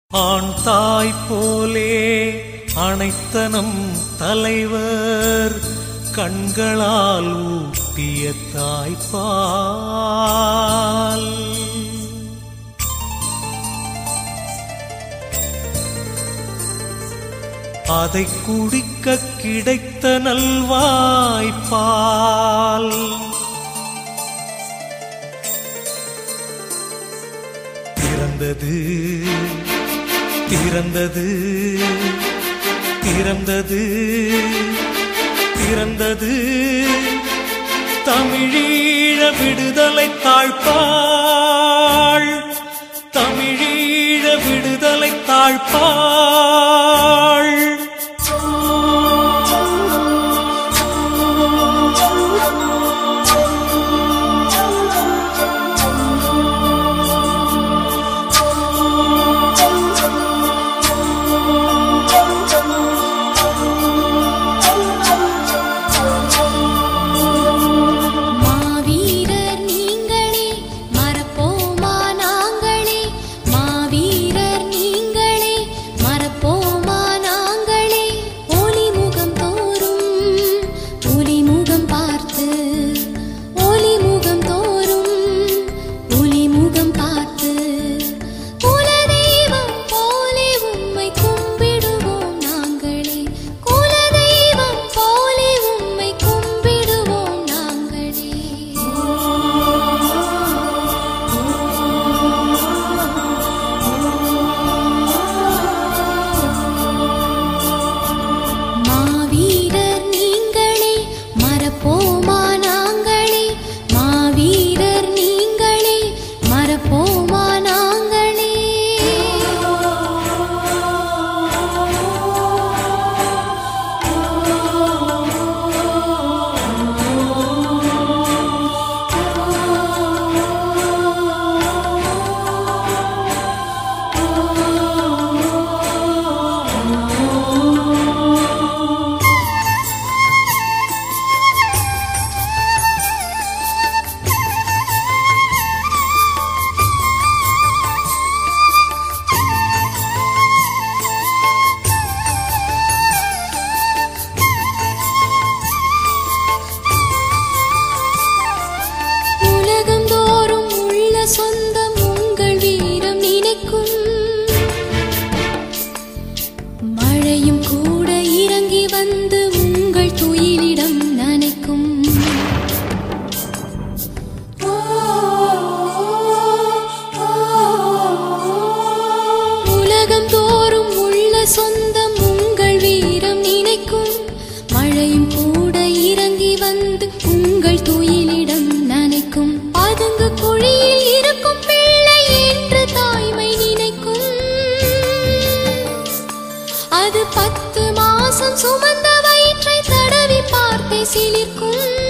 ஆண் தாய் போலே அனைத்தனம் தலைவர் கண்களால் ஊட்டிய தாய்ப்பால் அதை குடிக்க கிடைத்த நல்வாய்ப்பால் திறந்தது திறந்தது திறந்தது திறந்தது தமிழீழ விடுதலை தாழ்ப்பாள் தமிழீழ விடுதலை தாழ்ப்பாள் மாவீரர் நீங்களே மறப்போமா நாங்களே மாவீரர் நீங்களே மறப்போமா நாங்களே ஒளி முகம் தோறும் ஒளி முகம் பார்த்து ஒளி முகம் தோறும் ஒளி முகம் பார்த்து குலதெய்வம் போலே உம்மை கும்பிடுவோம் நாங்களே குலதெய்வம் போலே உம்மை கும்பிடுவோம் நாங்களே மாவீரர் நீங்களே மறப்போமா நாங்களே மாவீரர் நீங்களே மறப்போமா நாங்களே உலகந்தோறும் உள்ள சொந்தம் உங்கள் வீரம் நினைக்கும் மழையும் கூட இறங்கி வந்து உங்கள் துயிலிடம் நனைக்கும் உலகம் தோறும் உள்ள சொந்தம் உங்கள் வீரம் நினைக்கும் மழையும் கூட இறங்கி வந்து உங்கள் துயிலிடம் நனைக்கும் பதுங்கு குழியில் இருக்கும் பிள்ளை என்று தாய்மை நினைக்கும் அது பத்து மாசம் சுமந்த வயிற்றை தடவி பார்த்தே சிலிர்க்கும்